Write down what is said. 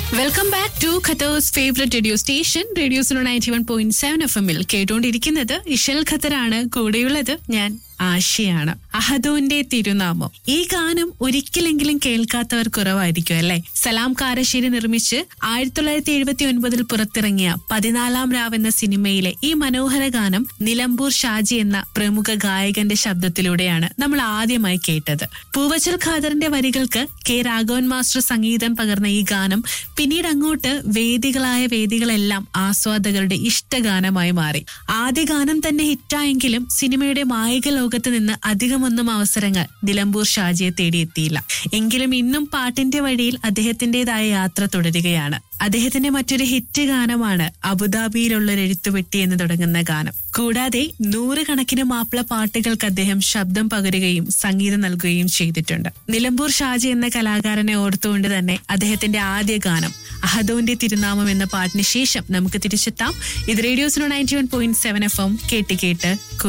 welcome back to Qatar's favourite radio station radio zero ninety one point seven F എമ്മിൽ കേട്ടുകൊണ്ടിരിക്കുന്നത് ഇഷൽ ഖത്തറാണ് കൂടെയുള്ളത് ഞാൻ ആശയാണ് അഹദോന്റെ തിരുനാമം ഈ ഗാനം ഒരിക്കലെങ്കിലും കേൾക്കാത്തവർ കുറവായിരിക്കും അല്ലെ സലാം കാരശ്ശേരി നിർമ്മിച്ച് ആയിരത്തി തൊള്ളായിരത്തി എഴുപത്തി ഒൻപതിൽ പുറത്തിറങ്ങിയ പതിനാലാം രാവ് എന്ന സിനിമയിലെ ഈ മനോഹര ഗാനം നിലമ്പൂർ ഷാജി എന്ന പ്രമുഖ ഗായകന്റെ ശബ്ദത്തിലൂടെയാണ് നമ്മൾ ആദ്യമായി കേട്ടത് പൂവച്ചൽ ഖാദറിന്റെ വരികൾക്ക് കെ രാഘവൻ മാസ്റ്റർ സംഗീതം പകർന്ന ഈ ഗാനം പിന്നീട് അങ്ങോട്ട് വേദികളായ വേദികളെല്ലാം ആസ്വാദകരുടെ ഇഷ്ടഗാനമായി മാറി ആദ്യ ഗാനം തന്നെ ഹിറ്റായെങ്കിലും സിനിമയുടെ മായിക ലോകത്ത് നിന്ന് അധികമൊന്നും അവസരങ്ങൾ നിലമ്പൂർ ഷാജിയെ തേടിയെത്തിയില്ല എങ്കിലും ഇന്നും പാട്ടിന്റെ വഴിയിൽ അദ്ദേഹത്തിന്റേതായ യാത്ര തുടരുകയാണ് അദ്ദേഹത്തിന്റെ മറ്റൊരു ഹിറ്റ് ഗാനമാണ് അബുദാബിയിലുള്ള ഒരു എഴുത്തുപെട്ടി എന്ന് തുടങ്ങുന്ന ഗാനം കൂടാതെ നൂറുകണക്കിന് മാപ്പിള പാട്ടുകൾക്ക് അദ്ദേഹം ശബ്ദം പകരുകയും സംഗീതം നൽകുകയും ചെയ്തിട്ടുണ്ട് നിലമ്പൂർ ഷാജി എന്ന കലാകാരനെ ഓർത്തുകൊണ്ട് തന്നെ അദ്ദേഹത്തിന്റെ ആദ്യ ഗാനം അഹദോന്റെ തിരുനാമം എന്ന പാട്ടിന് ശേഷം നമുക്ക് തിരിച്ചെത്താം ഇത് radio Suno ninety one point seven F M കേട്ട് കേട്ട്